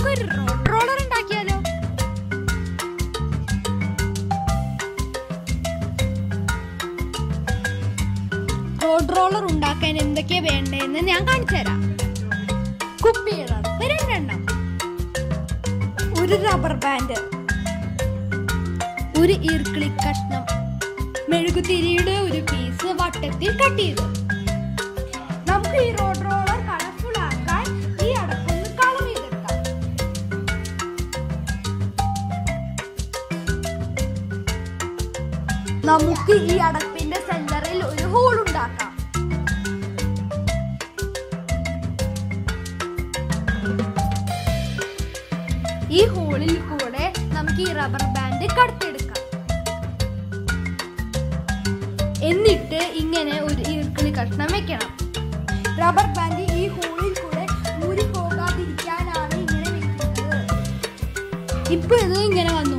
നമുക്കൊരു road roller ഉണ്ടാക്കിയാലോ road roller ഉണ്ടാക്കാൻ എന്തൊക്കെയാ വേണ്ടതെന്ന് ഞാൻ കാണിച്ചു തരാം കുപ്പിയുടെ അടപ്പ് രണ്ടെണ്ണം ഒരു റബ്ബർ ബാൻഡ് ഒരു ഈർക്കിളി കഷ്ണം മെഴുകുതിരിയുടെ ഒരു പീസ് വട്ടത്തിൽ കട്ട് ചെയ്തു നമുക്ക് ഈ റോഡ് റോളർ കളർഫുൾ ആക്കാൻ ഈ അടപ്പൊന്ന് കളർ ചെയ്തെടുക്കാം നമുക്ക് ഈ അടപ്പിന്റെ സെന്ററിൽ ഒരു ഹോൾ ഉണ്ടാക്കാം ഈ ഹോളിൽ കൂടെ നമുക്ക് ഈ റബ്ബർ ബാൻഡ് കടത്തിയെടുക്കാം എന്നിട്ട് ഇങ്ങനെ ഒരു ഈർക്കിളി കഷ്ണം വെക്കണം റബ്ബർ ബാൻഡ് ഈ ഹോളിൽ കൂടെ ഊരി പോകാതിരിക്കാനാണ് ഇങ്ങനെ വെക്കുന്നത് ഇപ്പൊ ഇത് ഇങ്ങനെ വന്നു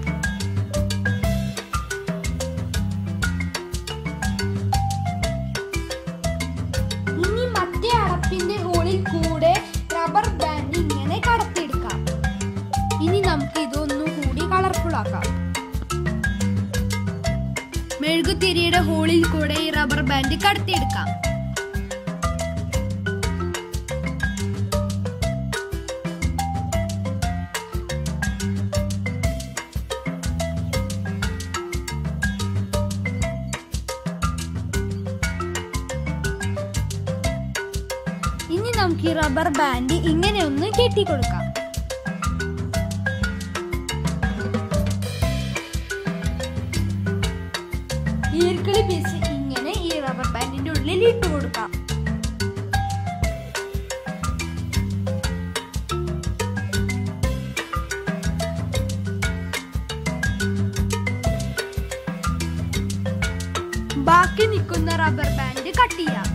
ഇനി മറ്റേ അടപ്പിന്റെ ഹോളിൽ കൂടെ റബ്ബർ ബാൻഡ് ഇങ്ങനെ കടത്തിയെടുക്കാം ഇനി നമുക്ക് ഇതൊന്നും കൂടി കളർഫുൾ ആക്കാം മെഴുകുതിരിയുടെ ഹോളിൽ കൂടെ ഈ റബ്ബർ ബാൻഡ് കടത്തിയെടുക്കാം ഇനി നമുക്ക് ഈ റബ്ബർ ബാൻഡ് ഇങ്ങനെ ഒന്ന് കെട്ടിക്കൊടുക്കാം ഈർക്കിളി പീസ് ഇങ്ങനെ ഈ റബ്ബർ ബാൻഡിന്റെ ഉള്ളിൽ ഇട്ട് കൊടുക്കാം ബാക്കി നിൽക്കുന്ന റബ്ബർ ബാൻഡ് കട്ട് ചെയ്യാം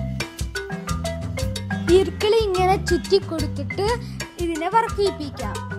ഈർക്കിളി ഇങ്ങനെ ചുറ്റി കൊടുത്തിട്ട് ഇതിനെ വർക്കിപ്പിക്കാം